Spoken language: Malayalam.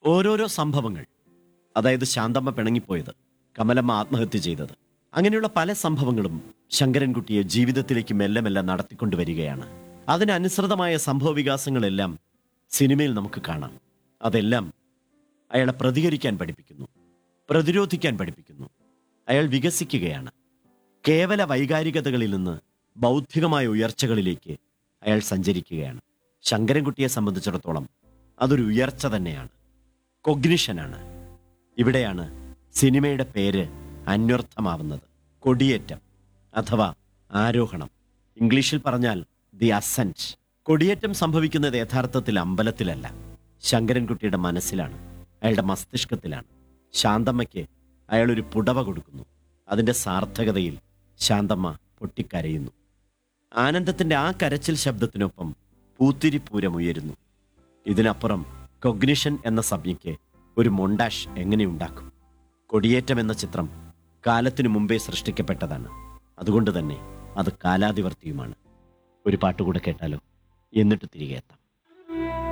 ഓരോരോ സംഭവങ്ങൾ അതായത് ശാന്തമ്മ പിണങ്ങിപ്പോയത് കമലമ്മ ആത്മഹത്യ ചെയ്തത് അങ്ങനെയുള്ള പല സംഭവങ്ങളും ശങ്കരൻകുട്ടിയെ ജീവിതത്തിലേക്ക് മെല്ലെ മെല്ലെ നടത്തിക്കൊണ്ടുവരികയാണ് അതിനനുസൃതമായ സംഭവവികാസങ്ങളെല്ലാം സിനിമയിൽ നമുക്ക് കാണാം അതെല്ലാം അയാളെ പ്രതികരിക്കാൻ പഠിപ്പിക്കുന്നു പ്രതിരോധിക്കാൻ പഠിപ്പിക്കുന്നു അയാൾ വികസിക്കുകയാണ് കേവല വൈകാരികതകളിൽ നിന്ന് ബൗദ്ധികമായ ഉയർച്ചകളിലേക്ക് അയാൾ സഞ്ചരിക്കുകയാണ് ശങ്കരൻകുട്ടിയെ സംബന്ധിച്ചിടത്തോളം അതൊരു ഉയർച്ച തന്നെയാണ് കൊഗ്നിഷനാണ് ഇവിടെയാണ് സിനിമയുടെ പേര് അന്വർത്ഥമാവുന്നത് കൊടിയേറ്റം അഥവാ ആരോഹണം ഇംഗ്ലീഷിൽ പറഞ്ഞാൽ ദി അസെന്റ് കൊടിയേറ്റം സംഭവിക്കുന്നത് യഥാർത്ഥത്തിൽ അമ്പലത്തിലല്ല ശങ്കരൻകുട്ടിയുടെ മനസ്സിലാണ് അയാളുടെ മസ്തിഷ്കത്തിലാണ് ശാന്തമ്മയ്ക്ക് അയാൾ ഒരു പുടവ കൊടുക്കുന്നു അതിന്റെ സാർത്ഥകതയിൽ ശാന്തമ്മ പൊട്ടിക്കരയുന്നു ആനന്ദത്തിന്റെ ആ കരച്ചിൽ ശബ്ദത്തിനൊപ്പം പൂത്തിരിപ്പൂരം ഉയരുന്നു ഇതിനപ്പുറം കൊഗ്നിഷൻ എന്ന സംജ്ഞയ്ക്ക് ഒരു മൊണ്ടാഷ് എങ്ങനെയുണ്ടാക്കും കൊടിയേറ്റം എന്ന ചിത്രം കാലത്തിനു മുമ്പേ സൃഷ്ടിക്കപ്പെട്ടതാണ് അതുകൊണ്ട് തന്നെ അത് കാലാതിവർത്തിയുമാണ് ഒരു പാട്ടുകൂടെ കേട്ടാലോ എന്നിട്ട് തിരികെ എത്താം